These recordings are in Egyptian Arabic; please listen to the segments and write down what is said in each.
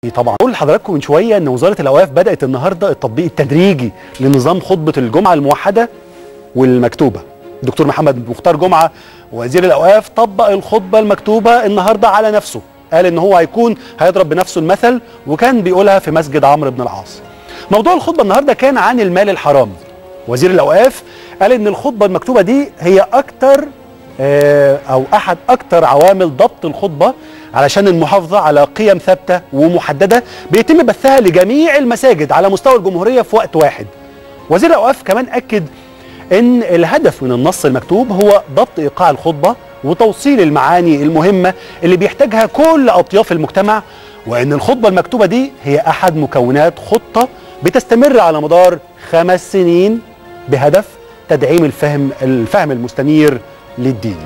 طبعا اقول لحضراتكم من شويه ان وزاره الاوقاف بدات النهارده التطبيق التدريجي لنظام خطبه الجمعه الموحده والمكتوبه دكتور محمد مختار جمعه وزير الاوقاف طبق الخطبه المكتوبه النهارده على نفسه قال ان هو هيكون هيضرب بنفسه المثل وكان بيقولها في مسجد عمرو بن العاص موضوع الخطبه النهارده كان عن المال الحرام وزير الاوقاف قال ان الخطبه المكتوبه دي هي اكتر آه، او احد اكتر عوامل ضبط الخطبه علشان المحافظه على قيم ثابته ومحدده بيتم بثها لجميع المساجد على مستوى الجمهوريه في وقت واحد. وزير الاوقاف كمان اكد ان الهدف من النص المكتوب هو ضبط ايقاع الخطبه وتوصيل المعاني المهمه اللي بيحتاجها كل اطياف المجتمع وان الخطبه المكتوبه دي هي احد مكونات خطه بتستمر على مدار خمس سنين بهدف تدعيم الفهم الفهم المستنير للدين.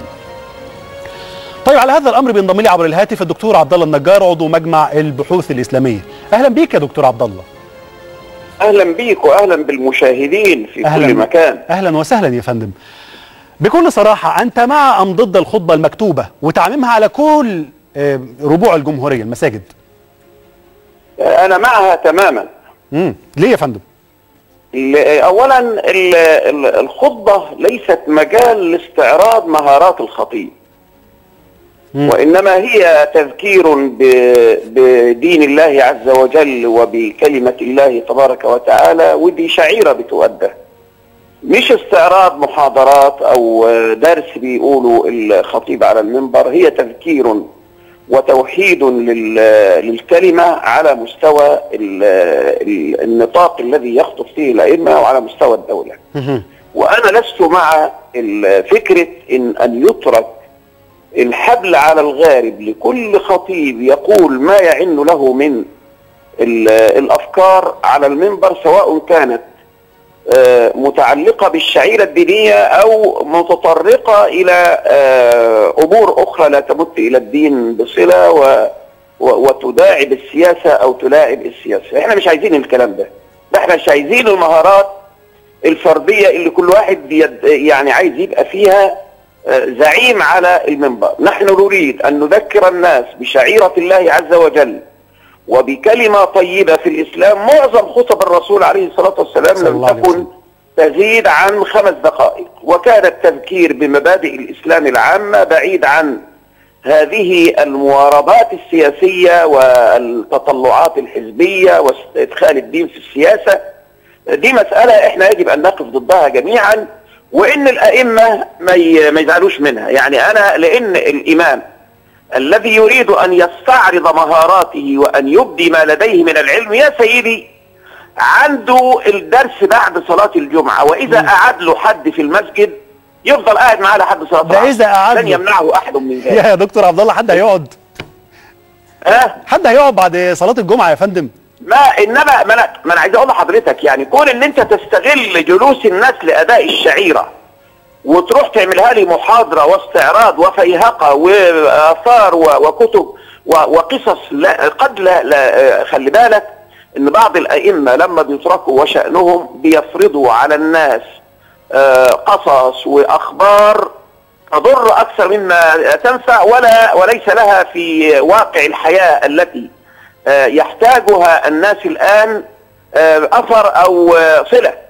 طيب على هذا الامر بينضم لي عبر الهاتف الدكتور عبد الله النجار عضو مجمع البحوث الاسلاميه. اهلا بيك يا دكتور عبد الله. اهلا بيك واهلا بالمشاهدين في أهلاً. كل مكان اهلا وسهلا يا فندم. بكل صراحه انت مع ام ضد الخطبه المكتوبه وتعميمها على كل آه، ربوع الجمهوريه المساجد؟ انا معها تماما امم ليه يا فندم؟ ل- اولا ال- ال- الخطبه ليست مجال لاستعراض مهارات الخطيب مم. وانما هي تذكير ب- بدين الله عز وجل وبكلمه الله تبارك وتعالى ودي شعيره بتؤدى مش استعراض محاضرات او درس بيقولوا الخطيب على المنبر هي تذكير وتوحيد لل- للكلمه على مستوى ال- ال- النطاق الذي يخطب فيه الائمه وعلى مستوى الدوله. مهم. وانا لست مع ال- فكره ان ان يترك الحبل على الغارب لكل خطيب يقول ما يعن له من ال- الافكار على المنبر سواء كانت آه، متعلقه بالشعيره الدينيه او متطرقه الى آه، امور اخرى لا تمت الى الدين بصله و و- وتداعب السياسه او تلاعب السياسه، احنا مش عايزين الكلام ده، ده احنا مش عايزين المهارات الفرديه اللي كل واحد يد يعني عايز يبقى فيها آه، زعيم على المنبر، نحن نريد ان نذكر الناس بشعيره الله عز وجل وبكلمه طيبه في الاسلام، معظم خطب الرسول عليه الصلاه والسلام صلى لم الله عليه تكن وسلم. تزيد عن خمس دقائق، وكان التذكير بمبادئ الاسلام العامه بعيد عن هذه المواربات السياسيه والتطلعات الحزبيه وادخال الدين في السياسه دي مساله احنا يجب ان نقف ضدها جميعا وان الائمه ما ي- ما يزعلوش منها يعني انا لان الامام الذي يريد ان يستعرض مهاراته وان يبدي ما لديه من العلم يا سيدي عنده الدرس بعد صلاه الجمعه واذا قعد له حد في المسجد يفضل قاعد معاه لحد صلاه ده العصر. إذا قعد لن له. يمنعه احد من ذلك يا دكتور عبد الله حد هيقعد ها حد هيقعد بعد صلاه الجمعه يا فندم ما انما ما انا ما انا عايز اقول لحضرتك يعني كون ان انت تستغل جلوس الناس لاداء الشعيره وتروح تعملها لي محاضره واستعراض وفيهقه واثار و- وكتب و- وقصص لا قد لا, لا خلي بالك ان بعض الائمه لما بيتركوا وشانهم بيفرضوا على الناس آه، قصص واخبار تضر اكثر مما تنفع ولا وليس لها في واقع الحياه التي آه، يحتاجها الناس الان آه، اثر او آه، صله